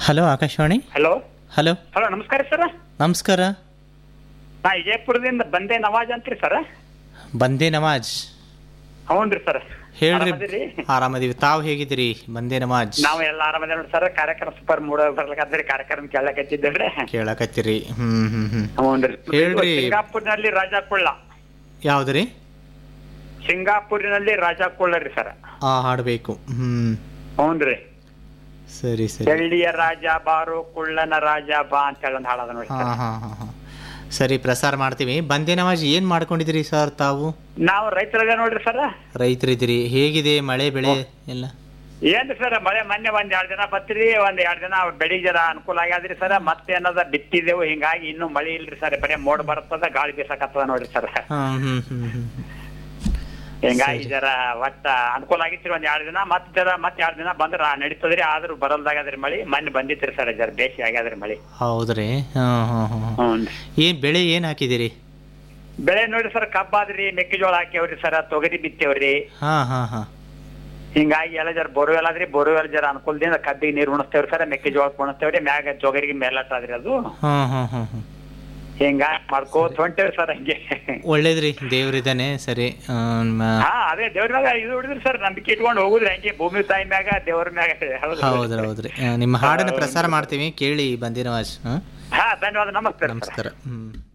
Hello Akashvani hello hello hello ನಮಸ್ಕಾರ sir ನಮಸ್ಕಾರ ನಾ ವಿಜಯಪುರದಿಂದ ಬಂದೆ ನವಾಜ್ ಅಂತ್ರಿ ಸರ್ ಬಂದೇ ನವಾಜ್ ಹೌನ್ರಿ ಸರ್ ಹೇಳ್ರಿ ಆರಾಮದಿರಿ? ಆರಾಮದೀವಿ ತಾವು ಹೇಗಿದ್ದೀರಿ ಬಂದೇ ನವಾಜ್ ನಾವು ಎಲ್ಲ ಆರಾಮದೇ ನೋಡಿ ಸರ್ ಕಾರ್ಯಕ್ರಮ ಸೂಪರ್ ಮೂಡ ಬರ್ಲಕತ್ರಿ ಕಾರ್ಯಕ್ರಮ ಕೇಳಕತ್ತಿದ್ದೇಳ್ರಿ ಕೇಳಕತ್ತೀರಿ ಹ್ಮ್ ಹ್ಮ್ ಹ್ಮ್ ಹೌನ್ರಿ ಹೇಳ್ರಿ. ಸಿಂಗಾಪುರ್ನಲ್ಲಿ ರಾಜಾಕುಳ್ಳ ಯಾವ್ದ್ರಿ ಸಿಂಗಾಪುರಿನಲ್ಲಿ ರಾಜಾಕುಳ್ಳ ರೀ ಸರ್ ಆ ಹಾಡ್ಬೇಕು ಹ್ಮ್ ಹೌನ್ರಿ ಸರಿ ಸರಿ ಬೆಳ್ಳಿಯ ರಾಜ ಬಾರು ಕುಳ್ಳನ ರಾಜ ಬಾ ಅಂತ ಹೇಳಿ ಒಂದು ಹಾಡದ ನೋಡಿ ಹಾ ಸರ್ ಹಾ ಹಾ ಹಾ ಸರಿ ಪ್ರಸಾರ ಮಾಡ್ತೀವಿ ಬಂದೇ ನವಾಜ್ ಏನ್ ಮಾಡ್ಕೊಂಡಿದ್ದೀರಿ ಸರ್ ತಾವು ನಾವು ರೈತರದ ನೋಡ್ರಿ ಸರ್ ರೈತರಿದ್ದೀರಿ ಹೇಗಿದೆ ಮಳೆ ಬೆಳೆ ಎಲ್ಲ ಏನ್ರಿ ಸರ್ ಮಳೆ ಮೊನ್ನೆ ಒಂದ್ ಎರಡ್ ದಿನ ಬತ್ರಿ ಒಂದ್ ಎರಡ್ ದಿನ ಬೆಳಿಗ್ಗೆ ಜರ ಅನುಕೂಲ ಆಗ್ಯಾದ್ರಿ ಸರ್ ಮತ್ತೇನದ ಬಿತ್ತಿದೆವು ಹಿಂಗಾಗಿ ಇನ್ನೂ ಮಳಿ ಇಲ್ರಿ ಸರ್ ಬರೀ ಮೋಡ ಬರ್ತದ ಗಾಳಿ ಬೀಸಕತ್ತದ ನೋಡ್ರಿ ಸರ್ ಹ್ಮ್ ಹ್ಮ್ ಹ್ಮ್ ಹ್ಮ್ ಹಿಂಗಾಗಿ ಜರ ಒಟ್ಟ ಅನುಕೂಲ ಆಗಿತ್ರಿ ಒಂದ್ ಎರಡ್ ದಿನ ಮತ್ ಜರ ಮತ್ ಎರಡ್ ದಿನ ಬಂದ್ರ ನಡೀತದ್ರಿ ಆದ್ರೂ ಬರಲ್ದಾಗದ್ರಿ ಮಳಿ ಮೊನ್ನೆ ಬಂದಿತ್ರಿ ಸರ್ ಜರ ಬೇಸಿ ಆಗ್ಯಾದ್ರಿ ಮಳಿ ಹೌದ್ರಿ ಹ್ಮ್ ಹ್ಮ್ ಹ್ಮ್ ಹ್ಞೂ ಏನ್ ಬೆಳೆ ಏನ್ ಹಾಕಿದಿರಿ ಬೆಳೆ ನೋಡ್ರಿ ಸರ್ ಕಬ್ಬಾದ್ರಿ ಮೆಕ್ಕೆಜೋಳ ಹಾಕ್ಯವ್ರಿ ಸರ್ ತೊಗರಿ ಬಿತ್ತೇವ್ರಿ ಹಾ ಹಾ ಹಾ ಹಿಂಗಾಗಿ ಎಲ್ಲ ಜರ ಬೋರ್ವೆಲ್ ಆದ್ರಿ ಬೋರ್ವೆಲ್ ಜರ ಅನುಕೂಲದಿಂದ ಕಬ್ಬಿಗೆ ನೀರ್ ಉಣಿಸ್ತೇವ್ರಿ ಸರ್ ಮೆಕ್ಕೆಜೋಳ ಉಣಿಸ್ತೇವ್ರಿ ಮ್ಯಾಗ ಜೋಗರಿಗೆ ಮೇಲಟ್ಟಾದ್ರಿ ಅದು ಹ್ಮ್ ಹ್ಮ್ ಹ್ಮ್ ಹ್ಮ್ ಹಿಂಗಾಗಿ ಮಾಡ್ಕೋತ ಹೊಂಟೇವ್ರಿ ಸರ್ ಹಂಗೆ ಒಳ್ಳೇದ್ರಿ ದೇವ್ರಿದಾನೆ ಸರಿ ಹ್ಮ್, ಮ- ಹಾ ಅದೇ ದೇವ್ರ ಮ್ಯಾಗ ಇದು ಹಿಡಿದ್ರಿ ಸರ್ ನಂಬಿಕೆ ಇಟ್ಕೊಂಡು ಹೋಗುದ್ರಿ ಹಂಗೆ ಭೂಮಿ ತಾಯಿ ಮ್ಯಾಗ ದೇವ್ರ ಮ್ಯಾಗ ಹೌದ್ರಿ. ಹೌದ್ರಿ ಹೌದ್ರಿ ಆ, ನಿಮ್ಮ ಹಾಡನ್ನ ಪ್ರಸಾರ ಮಾಡ್ತೀವಿ ಕೇಳಿ ಬಂದಿನವಾಜ್ ಹಾ ಹಾ ಧನ್ಯವಾದ ನಮಸ್ತೆ ಸರ್. ನಮಸ್ಕಾರ ಹ್ಮ್